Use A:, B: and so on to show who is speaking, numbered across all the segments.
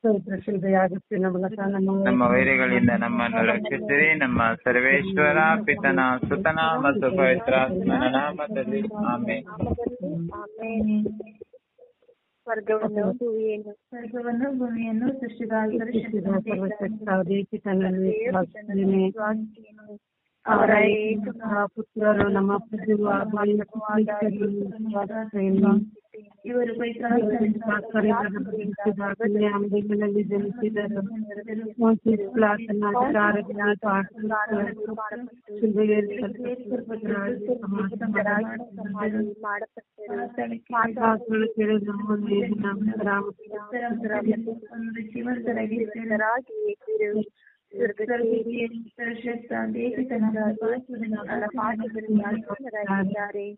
A: ಸ್ತೋತ್ರ ಶಿಲ್ಬೆಯಾಗುತ್ತೆ ನಮಗ
B: ನಮ್ಮ ವೈರಿಗಳಿಂದ ನಮ್ಮನ್ನು ರಕ್ಷಿಸಿರಿ ನಮ್ಮ ಸರ್ವೇಶ್ವರ ಪಿತನ ಸುತನ ಮತ್ತು ಪವಿತ್ರಾತ್ಮನ ನಾಮದಲ್ಲಿ ಆಮೇಲೆ
C: ಆಮೇಲೆ ಸ್ವರ್ಗವನ್ನು ಭೂಮಿಯನ್ನು
D: ಸ್ವರ್ಗವನ್ನು ಭೂಮಿಯನ್ನು ಸೃಷ್ಟಿಗಾಗಿ
A: ಸರ್ವಶಕ್ತಾದಿ ಪಿತನಲ್ಲಿ ವಿಶ್ವಾಸಿಸುತ್ತೇನೆ.
C: ಅವರ
A: ಅವರ
C: ಏಕ
A: ಪುತ್ರರು ನಮ್ಮ ಪ್ರಭುವಾದ ಯೇಸು ಕ್ರಿಸ್ತನಲ್ಲಿ ವಿಶ್ವಾಸಿಸುತ್ತೇನೆ.
D: ಇವರು
A: ಕನ್ಯಾಮರಿಯಲ್ಲಿ ಜನಿಸಿದರು ಮೋಸೆಸ್ ಪ್ಲಾಟನ ಅಧಿಕಾರಗಳ ಶಿಲ್ಬೆಯಲ್ಲಿ
C: ಸಮಾಧಿ ಮಾಡಲ್ಪಟ್ಟರು
A: ಮಾತುಗಳು ಕೇಳಿ ನಮ್ಮನ್ನು ನಮ್ಮ
D: ಒಂದು ಜೀವಂತರಾಗಿ
C: ಇದರಾಗಿ
D: ಸರ್ವಶಕ್ತ ದೇಶಿತನಾದ
C: ನನ್ನ ಪಾಠದಲ್ಲಿ ಆಸೀನರಾಗಿದ್ದಾರೆ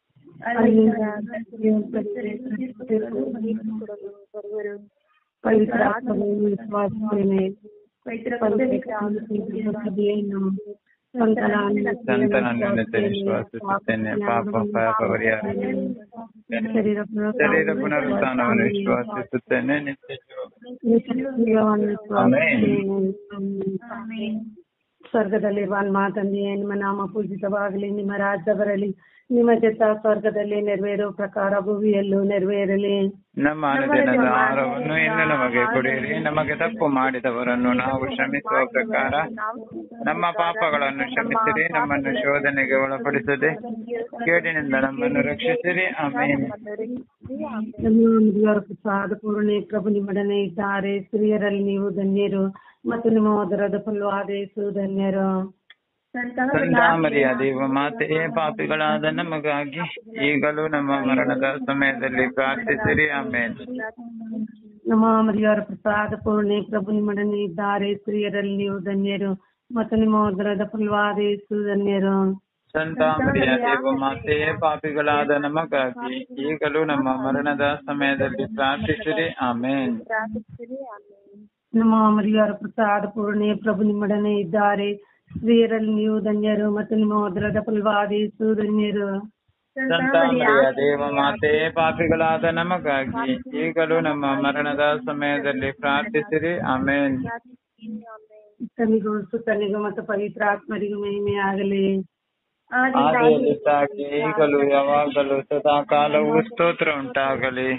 C: ಬರುವರು
A: ಪವಿತ್ರಾತ್ಮವನ್ನು ವಿಶ್ವಾಸಿಸುತ್ತೇನೆ
D: ಪವಿತ್ರ
A: ಪವಿತ್ರಾತ್ಮನು ಸಂತನನ್ನು
B: ಸಂತನನ್ನು ವಿಶ್ವಾಸಿಸುತ್ತೇನೆ ಪಾಪ ಪಾಪ ಪರಿಹಾರ
A: ಶರೀರ
B: ಶರೀರ ಪುನರುತ್ಥಾನವನ್ನು ವಿಶ್ವಾಸಿಸುತ್ತೇನೆ ನಿತ್ಯ
A: ಜೀವವನ್ನು
B: ಆಮೆನ್.
A: ವಿಶ್ವಾಸಿಸುತ್ತೇನೆ. ಸ್ವರ್ಗದಲ್ಲಿರುವ ನಮ್ಮ ತಂದೆಯೇ ನಿಮ್ಮ ನಾಮ ಪೂಜಿತವಾಗಲಿ ನಿಮ್ಮ ರಾಜ್ಯ ಬರಲಿ ನಿಮ್ಮ ಚಿತ್ತ ಸ್ವರ್ಗದಲ್ಲಿ ನೆರವೇರುವ ಪ್ರಕಾರ ಭೂಮಿಯಲ್ಲೂ ನೆರವೇರಲಿ
B: ನಮ್ಮ ಅನುದಿನದ ಆಹಾರವನ್ನು ಇನ್ನು ನಮಗೆ ಕೊಡಿರಿ ನಮಗೆ ತಪ್ಪು ಮಾಡಿದವರನ್ನು ನಾವು ಕ್ಷಮಿಸುವ ಪ್ರಕಾರ ನಮ್ಮ ಪಾಪಗಳನ್ನು ಕ್ಷಮಿಸಿರಿ ನಮ್ಮನ್ನು ಶೋಧನೆಗೆ ಒಳಪಡಿಸದೆ ಕೇಡಿನಿಂದ ನಮ್ಮನ್ನು ರಕ್ಷಿಸಿರಿ ಆಮೇಲೆ
A: ನಮ್ಮ ದೇವರ ಪ್ರಸಾದ ಪೂರ್ಣೆ ಪ್ರಭು ನಿಮ್ಮೊಡನೆ ಇದ್ದಾರೆ ಸ್ತ್ರೀಯರಲ್ಲಿ ನೀವು ಧನ್ಯರು ಮತ್ತು ನಿಮ್ಮ ಉದರದ ಫಲವಾದ ಯೇಸು ಧನ್ಯರು
B: ಸಂತಾಮರಿಯ ದೇವ ಮಾತೆಯೇ ಪಾಪಿಗಳಾದ ನಮಗಾಗಿ ಈಗಲೂ ನಮ್ಮ ಮರಣದ ಸಮಯದಲ್ಲಿ ಪ್ರಾರ್ಥಿಸಿರಿ ಆಮೇಲೆ
A: ನಮ್ಮ ಮರಿಯವರ ಪ್ರಸಾದ ಪೂರ್ಣೆ ಪ್ರಭು ನಿಮ್ಮೊಡನೆ ಇದ್ದಾರೆ ಸ್ತ್ರೀಯರಲ್ಲಿ ನೀವು ಧನ್ಯರು ಮತ್ತು ನಿಮ್ಮ ಉದರದ ಫಲವಾದ ಯೇಸು ಧನ್ಯರು
B: ಸಂತಾಮರಿಯ ದೇವ ಮಾತೆಯೇ ಪಾಪಿಗಳಾದ ನಮಗಾಗಿ ಈಗಲೂ ನಮ್ಮ ಮರಣದ ಸಮಯದಲ್ಲಿ ಪ್ರಾರ್ಥಿಸಿರಿ ಆಮೇಲೆ
A: ನಮ್ಮ ಮರಿಯವರ ಪ್ರಸಾದ ಪೂರ್ಣೆ ಪ್ರಭು ನಿಮ್ಮೊಡನೆ ಇದ್ದಾರೆ ಸ್ತ್ರೀಯರಲ್ಲಿ ನೀವು ಧನ್ಯರು ಮತ್ತು ನಿಮ್ಮ ಉದರದ ಫಲವಾದ ಯೇಸು ಧನ್ಯರು
B: ಸಂತಾಮರಿಯ ದೇವ ಮಾತೆಯೇ ಪಾಪಿಗಳಾದ ನಮಗಾಗಿ ಈಗಲೂ ನಮ್ಮ ಮರಣದ ಸಮಯದಲ್ಲಿ ಪ್ರಾರ್ಥಿಸಿರಿ ಆಮೇಲೆ
A: ತನಿಗೂ ಸುತ್ತನಿಗೂ ಮತ್ತು ಪವಿತ್ರ ಆತ್ಮರಿಗೂ ಮಹಿಮೆ ಆಗಲಿ
B: ಆದಿಯಲ್ಲಿ ಸಾಗಿ ಈಗಲೂ ಯಾವಾಗಲೂ ಸದಾ ಕಾಲವು ಸ್ತೋತ್ರ ಉಂಟಾಗಲಿ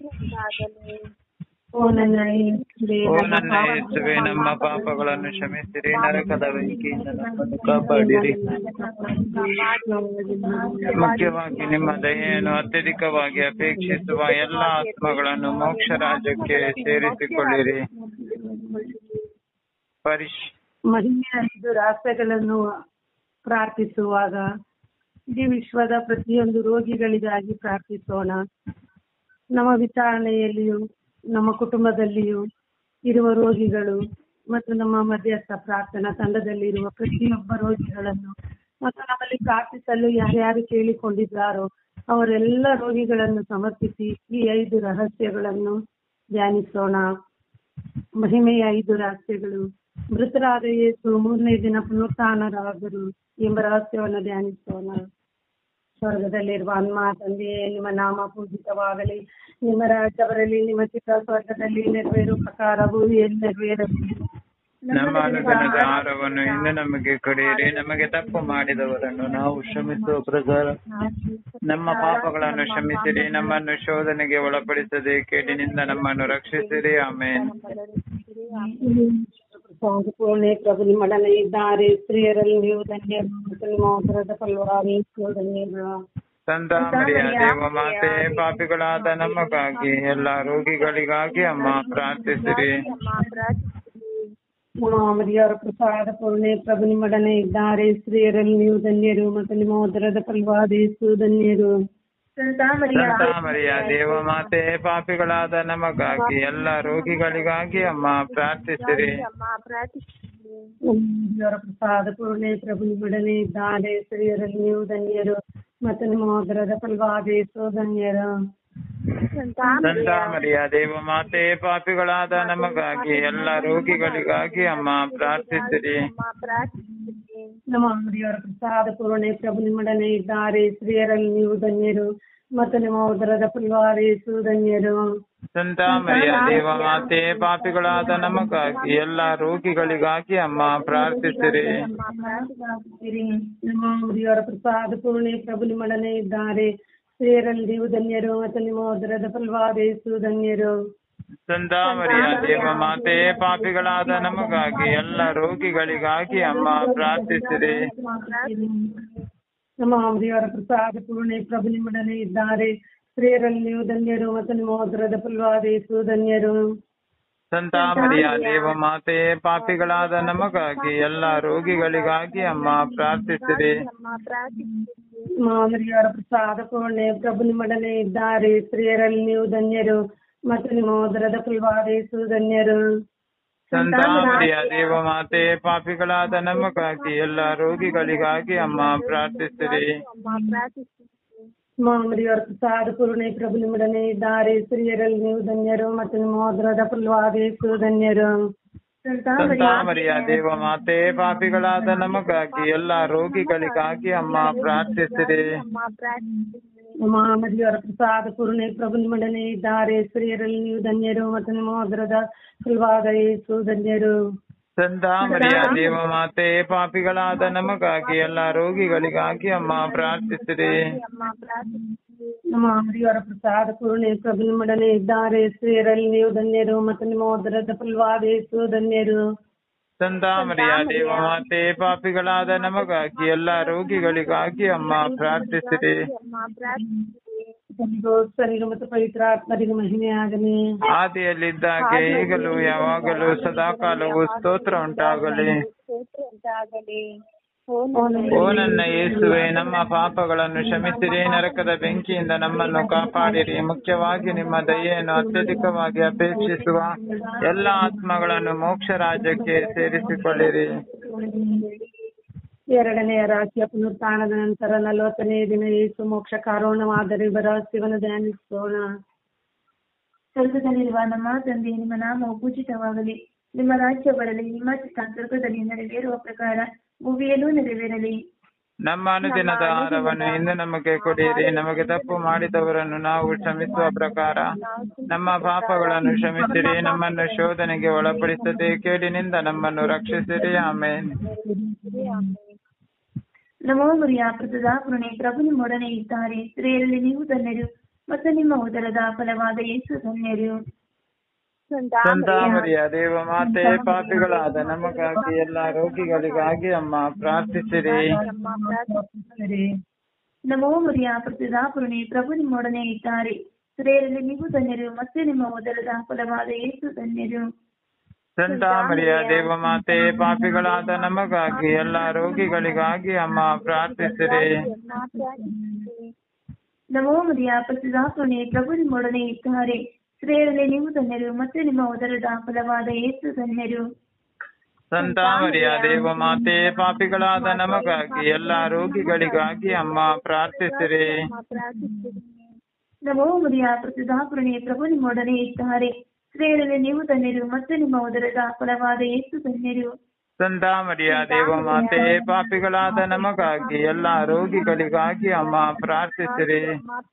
A: ಓ ನನ್ನ ಯೇಸುವೇ,
B: ಓ
A: ನನ್ನ
B: ನನ್ನ ಯೇಸುವೆ ನಮ್ಮ ಪಾಪಗಳನ್ನು ಕ್ಷಮಿಸಿರಿ ನರಕದ ಬೆಂಕಿಯಿಂದ ನಮ್ಮನ್ನು ಕಾಪಾಡಿರಿ ಮುಖ್ಯವಾಗಿ ನಿಮ್ಮ ದಯೆಯನ್ನು ಅತ್ಯಧಿಕವಾಗಿ ಅಪೇಕ್ಷಿಸುವ ಎಲ್ಲ ಆತ್ಮಗಳನ್ನು ಮೋಕ್ಷ ರಾಜ್ಯಕ್ಕೆ ಸೇರಿಸಿಕೊಳ್ಳಿರಿ ಪರಿಶ್
A: ಮಹಿಮೆಯ ಐದು ರಾಷ್ಟ್ರಗಳನ್ನು ಪ್ರಾರ್ಥಿಸುವಾಗ ಇಡೀ ವಿಶ್ವದ ಪ್ರತಿಯೊಂದು ರೋಗಿಗಳಿಗಾಗಿ ಪ್ರಾರ್ಥಿಸೋಣ ನಮ್ಮ ವಿಚಾರಣೆಯಲ್ಲಿಯೂ ನಮ್ಮ ಕುಟುಂಬದಲ್ಲಿಯೂ ಇರುವ ರೋಗಿಗಳು ಮತ್ತು ನಮ್ಮ ಮಧ್ಯಸ್ಥ ಪ್ರಾರ್ಥನಾ ತಂಡದಲ್ಲಿರುವ ಪ್ರತಿಯೊಬ್ಬ ರೋಗಿಗಳನ್ನು ಮತ್ತು ನಮ್ಮಲ್ಲಿ ಪ್ರಾರ್ಥಿಸಲು ಯಾರ್ಯಾರು ಕೇಳಿಕೊಂಡಿದ್ದಾರೋ ಅವರೆಲ್ಲ ರೋಗಿಗಳನ್ನು ಸಮರ್ಪಿಸಿ ಈ ಐದು ರಹಸ್ಯಗಳನ್ನು ಧ್ಯಾನಿಸೋಣ ಮಹಿಮೆಯ ಐದು ರಹಸ್ಯಗಳು ಮೃತರಾದ ಯೇಸು ಮೂರನೇ ದಿನ ಪುನರುತ್ಥಾನರಾದರು ಎಂಬ ರಹಸ್ಯವನ್ನು ಧ್ಯಾನಿಸೋಣ ಸ್ವರ್ಗದಲ್ಲಿರುವ ಅನ್ಮ ತಂದೆಯೇ ನಿಮ್ಮ ನಾಮ ಪೂಜಿತವಾಗಲಿ ನಿಮ್ಮ ರಾಜ್ಯ ಬರಲಿ ನಿಮ್ಮ ಚಿತ್ತ ಸ್ವರ್ಗದಲ್ಲಿ ನೆರವೇರುವ ಪ್ರಕಾರ ಭೂಮಿಯಲ್ಲಿ ನೆರವೇರಲಿ
B: ನಮ್ಮ ಅನುದಿನದ ಆಹಾರವನ್ನು ಇಂದು ನಮಗೆ ಕೊಡಿರಿ ನಮಗೆ ತಪ್ಪು ಮಾಡಿದವರನ್ನು ನಾವು ಕ್ಷಮಿಸುವ ಪ್ರಕಾರ ನಮ್ಮ ಪಾಪಗಳನ್ನು ಕ್ಷಮಿಸಿರಿ ನಮ್ಮನ್ನು ಶೋಧನೆಗೆ ಒಳಪಡಿಸದೆ ಕೇಡಿನಿಂದ ನಮ್ಮನ್ನು ರಕ್ಷಿಸಿರಿ ಆಮೇಲೆ
A: ಪೂರ್ಣೆ ಪ್ರಭು ನಿಮ್ಮೊಡನೆ ಇದ್ದಾರೆ ಸ್ತ್ರೀಯರಲ್ಲಿ ನೀವು ಧನ್ಯರು ಮತ್ತು ನಿಮ್ಮ ಉದರದ ಫಲವಾದ ಯೇಸು ಧನ್ಯರು
B: ಸಂತ ಮರಿಯ ದೇವ ಮಾತೆ ಪಾಪಿಗಳಾದ ನಮಗಾಗಿ ಎಲ್ಲ ರೋಗಿಗಳಿಗಾಗಿ ಅಮ್ಮ ಪ್ರಾರ್ಥಿಸಿರಿ
A: ನಮ್ಮ ಮರಿಯವರ ಪ್ರಸಾದ ಪೂರ್ಣೆ ಪ್ರಭು ನಿಮ್ಮೊಡನೆ ಇದ್ದಾರೆ ಸ್ತ್ರೀಯರಲ್ಲಿ ನೀವು ಧನ್ಯರು ಮತ್ತು ನಿಮ್ಮ ಉದರದ ಫಲವಾದ ಯೇಸು ಧನ್ಯರು
B: ಸಂತ ಮರಿಯ ದೇವ ಮಾತೆ ಪಾಪಿಗಳಾದ ನಮಗಾಗಿ ಎಲ್ಲ ರೋಗಿಗಳಿಗಾಗಿ ಅಮ್ಮ ಪ್ರಾರ್ಥಿಸಿರಿ
A: ದೇವರ ಪ್ರಸಾದ ಪೂರ್ಣೆ ಪ್ರಭು ನಿಮ್ಮೊಡನೆ ಇದ್ದಾರೆ ಸ್ತ್ರೀಯರಲ್ಲಿ ನೀವು ಧನ್ಯರು ಮತ್ತು ನಿಮ್ಮ ಉದರದ ಫಲವಾದ ಯೇಸು ಧನ್ಯರು
B: ಸಂತ ಮರಿಯ ದೇವ ಮಾತೆ ಪಾಪಿಗಳಾದ ನಮಗಾಗಿ ಎಲ್ಲ ರೋಗಿಗಳಿಗಾಗಿ ಅಮ್ಮ ಪ್ರಾರ್ಥಿಸಿರಿ
A: ನಮ್ಮ ದೇವರ ಪ್ರಸಾದ ಪೂರ್ಣೆ ಪ್ರಭು ನಿಮ್ಮೊಡನೆ ಇದ್ದಾರೆ ಸ್ತ್ರೀಯರಲ್ಲಿ ನೀವು ಧನ್ಯರು ಮತ್ತು ನಿಮ್ಮ ಉದರದ ಫಲವಾದ ಯೇಸು ಧನ್ಯರು
B: ಸಂತ ಮರಿಯ ದೇವ ಮಾತೆ ಪಾಪಿಗಳಾದ ನಮಗಾಗಿ ಎಲ್ಲ ರೋಗಿಗಳಿಗಾಗಿ ಅಮ್ಮ ಪ್ರಾರ್ಥಿಸಿರಿ
A: ನಮ್ಮ ಮುರಿಯವರ ಪ್ರಸಾದ ಪೂರ್ಣೆ ಪ್ರಭು ನಿಮ್ಮೊಡನೆ ಇದ್ದಾರೆ ಸ್ತ್ರೀಯರಲ್ಲಿ ನೀವು ಧನ್ಯರು ಮತ್ತು ನಿಮ್ಮ ಉದರದ ಫಲವಾದ ಯೇಸು ಧನ್ಯರು
B: ಸಂತ ಮರಿಯ ದೇವ ಮಾತೆ ಪಾಪಿಗಳಾದ ನಮಗಾಗಿ ಎಲ್ಲ ರೋಗಿಗಳಿಗಾಗಿ ಅಮ್ಮ ಪ್ರಾರ್ಥಿಸಿರಿ
A: ನಮ್ಮ ಮುರಿಯವರ ಪ್ರಸಾದ ಪೂರ್ಣೆ ಪ್ರಭು ನಿಮ್ಮೊಡನೆ ಇದ್ದಾರೆ ಸ್ತ್ರೀಯರಲ್ಲಿ ನೀವು ಧನ್ಯರು ಮತ್ತು ನಿಮ್ಮ ಉದರದ ಫಲವಾದ ಯೇಸು ಧನ್ಯರು
B: ಸಂತ ಮರಿಯ ದೇವ ಮಾತೆ ಪಾಪಿಗಳಾದ ನಮಗಾಗಿ ಎಲ್ಲ ರೋಗಿಗಳಿಗಾಗಿ ಅಮ್ಮ ಪ್ರಾರ್ಥಿಸಿರಿ
A: ಮಾಮರಿಯವರ ಪ್ರಸಾದ ಪೂರ್ಣೆ ಪ್ರಭು ನಿಮ್ಮೊಡನೆ ಇದ್ದಾರೆ ಸ್ತ್ರೀಯರಲ್ಲಿ ನೀವು ಧನ್ಯರು ಮತ್ತು ನಿಮ್ಮ ಉದರದ ಫಲವಾದ ಯೇಸು ಧನ್ಯರು
B: ಸಂತ ಮರಿಯ ದೇವ ಮಾತೆ ಪಾಪಿಗಳಾದ ನಮಗಾಗಿ ಎಲ್ಲ ರೋಗಿಗಳಿಗಾಗಿ ಅಮ್ಮ ಪ್ರಾರ್ಥಿಸಿರಿ
A: ಮಾಮರಿಯವರ ಪ್ರಸಾದ ಪೂರ್ಣೆ ಪ್ರಭು ನಿಮ್ಮೊಡನೆ ಇದ್ದಾರೆ ಸ್ತ್ರೀಯರಲ್ಲಿ ನೀವು ಧನ್ಯರು ಮತ್ತು ನಿಮ್ಮ ಉದರದ ಫಲವಾದ ಯೇಸು ಧನ್ಯರು
B: ಸಂತ ಮರಿಯ ದೇವ ಮಾತೆ ಪಾಪಿಗಳಾದ ನಮಗಾಗಿ ಎಲ್ಲ ರೋಗಿಗಳಿಗಾಗಿ ಅಮ್ಮ ಪ್ರಾರ್ಥಿಸಿರಿ
A: ಮಾಮರಿಯವರ ಪ್ರಸಾದ ಪೂರ್ಣೆ ಪ್ರಭು ನಿಮ್ಮೊಡನೆ ಇದ್ದಾರೆ ಸ್ತ್ರೀಯರಲ್ಲಿ ನೀವು ಧನ್ಯರು ಮತ್ತು ನಿಮ್ಮ ಉದರದ ಫಲವಾದ ಯೇಸು ಧನ್ಯರು
B: ಸಂತ ಮರಿಯ ದೇವ ಮಾತೆ ಪಾಪಿಗಳಾದ ನಮಗಾಗಿ ಎಲ್ಲ ರೋಗಿಗಳಿಗಾಗಿ ಅಮ್ಮ ಪ್ರಾರ್ಥಿಸಿರಿ
A: ನಮ್ಮ ಮಾಮರಿಯವರ ಪ್ರಸಾದ ಪೂರ್ಣೆ ಪ್ರಭು ನಿಮ್ಮೊಡನೆ ಇದ್ದಾರೆ ಸ್ತ್ರೀಯರಲ್ಲಿ ನೀವು ಧನ್ಯರು ಮತ್ತು ನಿಮ್ಮ ಉದರದ ಫಲವಾದ ಯೇಸು ಧನ್ಯರು
B: ಸಂತ ಮರಿಯ ದೇವ ಮಾತೆ ಪಾಪಿಗಳಾದ ನಮಗಾಗಿ ಎಲ್ಲ ರೋಗಿಗಳಿಗಾಗಿ ಅಮ್ಮ ಪ್ರಾರ್ಥಿಸಿರಿ
A: ಸರಿಗ ಮತ್ತು ಪವಿತ್ರ ಆತ್ಮರಿಗೆ ಮಹಿಮೆ ಆಗಲಿ
B: ಆದಿಯಲ್ಲಿದ್ದಾಗೆ ಈಗಲೂ ಯಾವಾಗಲೂ ಸದಾಕಾಲವು ಸ್ತೋತ್ರ ಉಂಟಾಗಲಿ
C: ಉಂಟಾಗಲಿ
B: ಓ ನನ್ನ ಯೇಸುವೆ ನಮ್ಮ ಪಾಪಗಳನ್ನು ಕ್ಷಮಿಸಿರಿ ನರಕದ ಬೆಂಕಿಯಿಂದ ನಮ್ಮನ್ನು ಕಾಪಾಡಿರಿ ಮುಖ್ಯವಾಗಿ ನಿಮ್ಮ ದಯೆಯನ್ನು ಅತ್ಯಧಿಕವಾಗಿ ಅಪೇಕ್ಷಿಸುವ ಎಲ್ಲ ಆತ್ಮಗಳನ್ನು ಮೋಕ್ಷ ರಾಜ್ಯಕ್ಕೆ ಸೇರಿಸಿಕೊಳ್ಳಿರಿ
A: ಎರಡನೆಯ ರಾಶಿಯ ಪುನರುತ್ಥಾನದ ನಂತರ ನಲವತ್ತನೇ ದಿನ ಯೇಸು ಮೋಕ್ಷ ಕಾರಣವಾದರೆ ಭರವಸೆಯನ್ನು ಧ್ಯಾನಿಸೋಣ
D: ಸ್ವರ್ಗದಲ್ಲಿರುವ ನಮ್ಮ ತಂದೆ ನಿಮ್ಮ ನಾಮವು ಪೂಜಿತವಾಗಲಿ ನಿಮ್ಮ ರಾಜ್ಯ ಬರಲಿ ನಿಮ್ಮ ಚಿತ್ತ ಸ್ವರ್ಗದಲ್ಲಿ ನೆರವೇರುವ ಪ್ರಕಾರ ಭೂಮಿಯಲ್ಲೂ ನೆರವೇರಲಿ
B: ನಮ್ಮ ಅನುದಿನದ ಆಹಾರವನ್ನು ಇಂದು ನಮಗೆ ಕೊಡಿರಿ ನಮಗೆ ತಪ್ಪು ಮಾಡಿದವರನ್ನು ನಾವು ಕ್ಷಮಿಸುವ ಪ್ರಕಾರ ನಮ್ಮ ಪಾಪಗಳನ್ನು ಕ್ಷಮಿಸಿರಿ ನಮ್ಮನ್ನು ಶೋಧನೆಗೆ ಒಳಪಡಿಸದೆ ಕೇಡಿನಿಂದ ನಮ್ಮನ್ನು ರಕ್ಷಿಸಿರಿ ಆಮೇಲೆ
D: ನಮೋ ಮರಿಯ ಪ್ರಸದ ಕರುಣೆ ಪ್ರಭು ನಿಮ್ಮೊಡನೆ ಇದ್ದಾರೆ ಸ್ತ್ರೀಯರಲ್ಲಿ ನೀವು ಧನ್ಯರು ಮತ್ತು ನಿಮ್ಮ ಉದರದ ಫಲವಾದ ಯೇಸು ಧನ್ಯರು
B: ಸಂತ ಮರಿಯ ದೇವ ಮಾತೆ ಪಾಪಿಗಳಾದ ನಮಗಾಗಿ ಎಲ್ಲ ರೋಗಿಗಳಿಗಾಗಿ ಅಮ್ಮ ಪ್ರಾರ್ಥಿಸಿರಿ
D: ನಮೋ ಮರಿಯ ಪ್ರಸದ ಕರುಣೆ ಪ್ರಭು ನಿಮ್ಮೊಡನೆ ಇದ್ದಾರೆ ಸ್ತ್ರೀಯರಲ್ಲಿ ನೀವು ಧನ್ಯರು ಮತ್ತು ನಿಮ್ಮ ಉದರದ ಫಲವಾದ ಯೇಸು ಧನ್ಯರು
B: ಸಂತ ಮರಿಯ ದೇವ ಮಾತೆ ಪಾಪಿಗಳಾದ ನಮಗಾಗಿ ಎಲ್ಲ ರೋಗಿಗಳಿಗಾಗಿ ಅಮ್ಮ ಪ್ರಾರ್ಥಿಸಿರಿ
D: ನಮೋ ಮರಿಯ ಪ್ರಸದ ಕರುಣೆ ಪ್ರಭು ನಿಮ್ಮೊಡನೆ ಇದ್ದಾರೆ ಸ್ತ್ರೀಯರಲ್ಲಿ ನೀವು ಧನ್ಯರು ಮತ್ತು ನಿಮ್ಮ ಉದರದ ಫಲವಾದ ಯೇಸು ಧನ್ಯರು
B: ಸಂತ ಮರಿಯ ದೇವ ಮಾತೆ ಪಾಪಿಗಳಾದ ನಮಗಾಗಿ ಎಲ್ಲ ರೋಗಿಗಳಿಗಾಗಿ ಅಮ್ಮ ಪ್ರಾರ್ಥಿಸಿರಿ
D: ನಮೋ ಮರಿಯ ಪ್ರಸದ ಕರುಣೆ ಪ್ರಭು ನಿಮ್ಮೊಡನೆ ಇದ್ದಾರೆ ಸ್ತ್ರೀಯರಲ್ಲಿ ನೀವು ಧನ್ಯರು ಮತ್ತು ನಿಮ್ಮ ಉದರದ ಫಲವಾದ ಯೇಸು ಧನ್ಯರು
B: ಸಂತ ಮರಿಯ ದೇವ ಮಾತೆ ಪಾಪಿಗಳಾದ ನಮಗಾಗಿ ಎಲ್ಲ ರೋಗಿಗಳಿಗಾಗಿ ಅಮ್ಮ ಪ್ರಾರ್ಥಿಸಿರಿ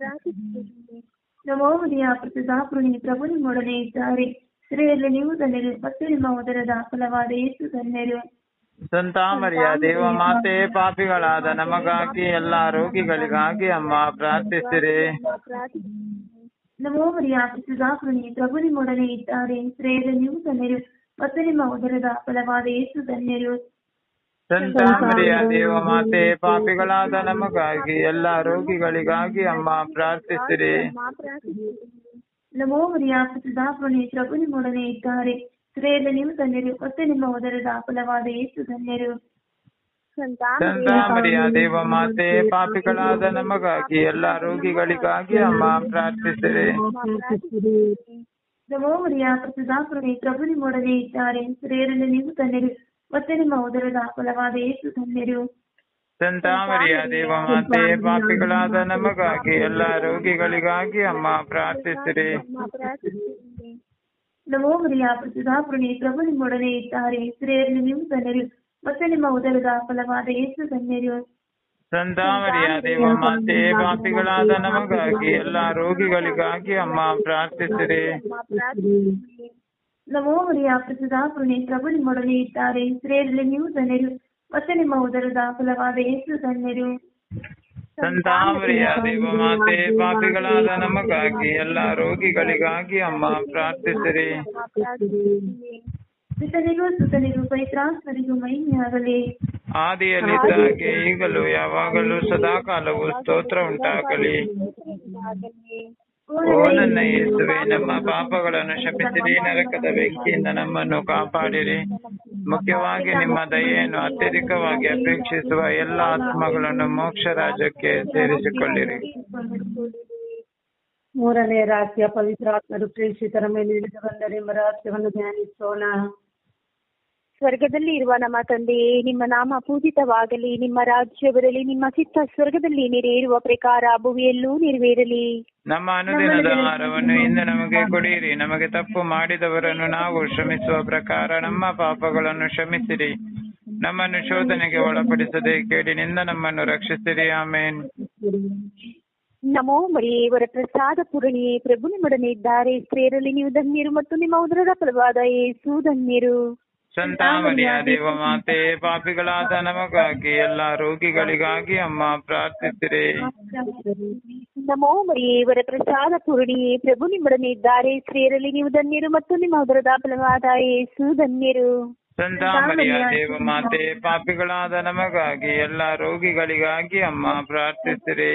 D: ನಮೋ ಮರಿಯ ಪ್ರಸದ ಕರುಣೆ ಪ್ರಭು ನಿಮ್ಮೊಡನೆ ಇದ್ದಾರೆ ಸ್ತ್ರೀಯರಲ್ಲಿ ನೀವು ಧನ್ಯರು ಮತ್ತು ನಿಮ್ಮ ಉದರದ ಫಲವಾದ ಯೇಸು ಧನ್ಯರು
B: ಸಂತ ಮರಿಯ ದೇವ ಮಾತೆ ಪಾಪಿಗಳಾದ ನಮಗಾಗಿ ಎಲ್ಲ ರೋಗಿಗಳಿಗಾಗಿ ಅಮ್ಮ ಪ್ರಾರ್ಥಿಸಿರಿ
D: ನಮೋ ಮರಿಯ ಪ್ರಸದ ಕರುಣೆ ಪ್ರಭು ನಿಮ್ಮೊಡನೆ ಇದ್ದಾರೆ ಸ್ತ್ರೀಯರಲ್ಲಿ ನೀವು ಧನ್ಯರು ಮತ್ತು ನಿಮ್ಮ ಉದರದ ಫಲವಾದ ಯೇಸು ಧನ್ಯರು
B: ಸಂತ ಮರಿಯ ದೇವ ಮಾತೆ ಪಾಪಿಗಳಾದ ನಮಗಾಗಿ ಎಲ್ಲ ರೋಗಿಗಳಿಗಾಗಿ ಅಮ್ಮ ಪ್ರಾರ್ಥಿಸಿರಿ
D: ನಮೋ ಮರಿಯ ಪ್ರಸದ ಕರುಣೆ ಪ್ರಭು ನಿಮ್ಮೊಡನೆ ಇದ್ದಾರೆ ಸ್ತ್ರೀಯರಲ್ಲಿ ನೀವು ಧನ್ಯರು ಮತ್ತು ನಿಮ್ಮ ಉದರದ ಫಲವಾದ ಯೇಸು ಧನ್ಯರು
B: ಸಂತ ಮರಿಯ ದೇವ ಮಾತೆ ಪಾಪಿಗಳಾದ ನಮಗಾಗಿ ಎಲ್ಲ ರೋಗಿಗಳಿಗಾಗಿ ಅಮ್ಮ ಪ್ರಾರ್ಥಿಸಿರಿ
D: ನಮೋ ಮರಿಯ ಪ್ರಸದ ಕರುಣೆ ಪ್ರಭು ನಿಮ್ಮೊಡನೆ ಇದ್ದಾರೆ ಸ್ತ್ರೀಯರಲ್ಲಿ ನೀವು ಧನ್ಯರು ಮತ್ತು ನಿಮ್ಮ ಉದರದ ಫಲವಾದ ಯೇಸು ಧನ್ಯರು
B: ಸಂತ ಮರಿಯ ದೇವ ಮಾತೆ ಪಾಪಿಗಳಾದ ನಮಗಾಗಿ ಎಲ್ಲ ರೋಗಿಗಳಿಗಾಗಿ ಅಮ್ಮ ಪ್ರಾರ್ಥಿಸಿರಿ
D: ನಮೋ ಮರಿಯ ಪ್ರಸದ ಕರುಣೆ ಪ್ರಭು ನಿಮ್ಮೊಡನೆ ಇದ್ದಾರೆ ಸ್ತ್ರೀಯರಲ್ಲಿ ನೀವು ಧನ್ಯರು ಮತ್ತು ನಿಮ್ಮ ಉದರದ ಫಲವಾದ ಯೇಸು ಧನ್ಯರು
B: ಸಂತಾಮರಿಯ ದೇವ ಮಾತೆ ಪಾಪಿಗಳಾದ ನಮಗಾಗಿ ಎಲ್ಲಾ ರೋಗಿಗಳಿಗಾಗಿ ಅಮ್ಮ ಪ್ರಾರ್ಥಿಸಿರಿ
D: ನಮೋ ಮರಿಯ ಪ್ರಸಿದ್ಧ ಪುಣ್ಯ ಪ್ರಭು ನಿಮ್ಮೊಡನೆ ಇದ್ದಾರೆ ಸ್ತ್ರೀಯರಲ್ಲಿ ನೀವು ಧನ್ಯರು ಮತ್ತೆ ನಿಮ್ಮ ಉದರದ ಫಲವಾದ ಯೇಸು ಧನ್ಯರು
B: ಸಂತಾಮರಿಯ ದೇವ ಮಾತೆ ಪಾಪಿಗಳಾದ ನಮಗಾಗಿ ಎಲ್ಲಾ ರೋಗಿಗಳಿಗಾಗಿ ಅಮ್ಮ ಪ್ರಾರ್ಥಿಸಿರಿ
D: ಸುತನಿಗೂ ಸುತನಿಗೂ ಪವಿತ್ರಾತ್ಮರಿಗೂ ಮಹಿಮೆಯಾಗಲಿ
B: ಆದಿಯಲ್ಲಿದ್ದಾಗೆ ಈಗಲೂ ಯಾವಾಗಲೂ ಸದಾಕಾಲವು ಸ್ತೋತ್ರ ಉಂಟಾಗಲಿ ಓ ನನ್ನ ಯೇಸುವೆ ನಮ್ಮ ಪಾಪಗಳನ್ನು ಶಪಿಸಿರಿ ನರಕದ ಬೆಂಕಿಯಿಂದ ನಮ್ಮನ್ನು ಕಾಪಾಡಿರಿ ಮುಖ್ಯವಾಗಿ ನಿಮ್ಮ ದಯೆಯನ್ನು ಅತ್ಯಧಿಕವಾಗಿ ಅಪೇಕ್ಷಿಸುವ ಎಲ್ಲ ಆತ್ಮಗಳನ್ನು ಮೋಕ್ಷ ರಾಜ್ಯಕ್ಕೆ ಸೇರಿಸಿಕೊಳ್ಳಿರಿ
A: ಮೂರನೇ ರಾಜ್ಯ ಪವಿತ್ರಾತ್ಮರು ಪ್ರೇಷಿತರ ಮೇಲೆ ಇಳಿದು ಬಂದರೆ ಎಂಬ ರಹಸ್ಯವನ್ನು ಧ್ಯಾನಿಸೋಣ
C: ಸ್ವರ್ಗದಲ್ಲಿ ಇರುವ ನಮ್ಮ ತಂದೆಯೇ ನಿಮ್ಮ ನಾಮ ಪೂಜಿತವಾಗಲಿ ನಿಮ್ಮ ರಾಜ್ಯ ಬರಲಿ ನಿಮ್ಮ ಚಿತ್ತ ಸ್ವರ್ಗದಲ್ಲಿ ನೆರವೇರುವ ಪ್ರಕಾರ ಭುವಿಯಲ್ಲೂ ನೆರವೇರಲಿ
B: ನಮ್ಮ ಅನುದಿನದ ಆಹಾರವನ್ನು ಇಂದು ನಮಗೆ ಕೊಡಿರಿ ನಮಗೆ ತಪ್ಪು ಮಾಡಿದವರನ್ನು ನಾವು ಕ್ಷಮಿಸುವ ಪ್ರಕಾರ ನಮ್ಮ ಪಾಪಗಳನ್ನು ಕ್ಷಮಿಸಿರಿ ನಮ್ಮನ್ನು ಶೋಧನೆಗೆ ಒಳಪಡಿಸದೆ ಕೇಡಿನಿಂದ ನಮ್ಮನ್ನು ರಕ್ಷಿಸಿರಿ ಆಮೇನ್
C: ನಮೋ ಮರಿಯೇ ವರ ಪ್ರಸಾದ ಪೂರ್ಣಿಯೇ ಪ್ರಭು ನಿಮ್ಮೊಡನೆ ಇದ್ದಾರೆ ಸ್ತ್ರೀಯರಲ್ಲಿ ನೀವು ಧನ್ಯರು ಮತ್ತು ನಿಮ್ಮ ಉದರದ ಫಲವಾದ ಯೇಸು ಧನ್ಯರು
B: ಸಂತಾಮರಿಯ ದೇವ ಮಾತೆ ಪಾಪಿಗಳಾದ ನಮಗಾಗಿ ಎಲ್ಲಾ ರೋಗಿಗಳಿಗಾಗಿ ಅಮ್ಮ ಪ್ರಾರ್ಥಿಸಿರಿ
C: ನಮೋ ಮರಿಯೇ ವರ ಪ್ರಸಾದ ಪೂರ್ಣಿಯೇ ಪ್ರಭು ನಿಮ್ಮೊಡನೆ ಇದ್ದಾರೆ ಸ್ತ್ರೀಯರಲ್ಲಿ ನೀವು ಧನ್ಯರು ಮತ್ತು ನಿಮ್ಮ ಉದರದ ಫಲವಾದ ಯೇಸು ಧನ್ಯರು
B: ಸಂತಾಮರಿಯ ದೇವ ಮಾತೆ ಪಾಪಿಗಳಾದ ನಮಗಾಗಿ ಎಲ್ಲಾ ರೋಗಿಗಳಿಗಾಗಿ ಅಮ್ಮ ಪ್ರಾರ್ಥಿಸಿರಿ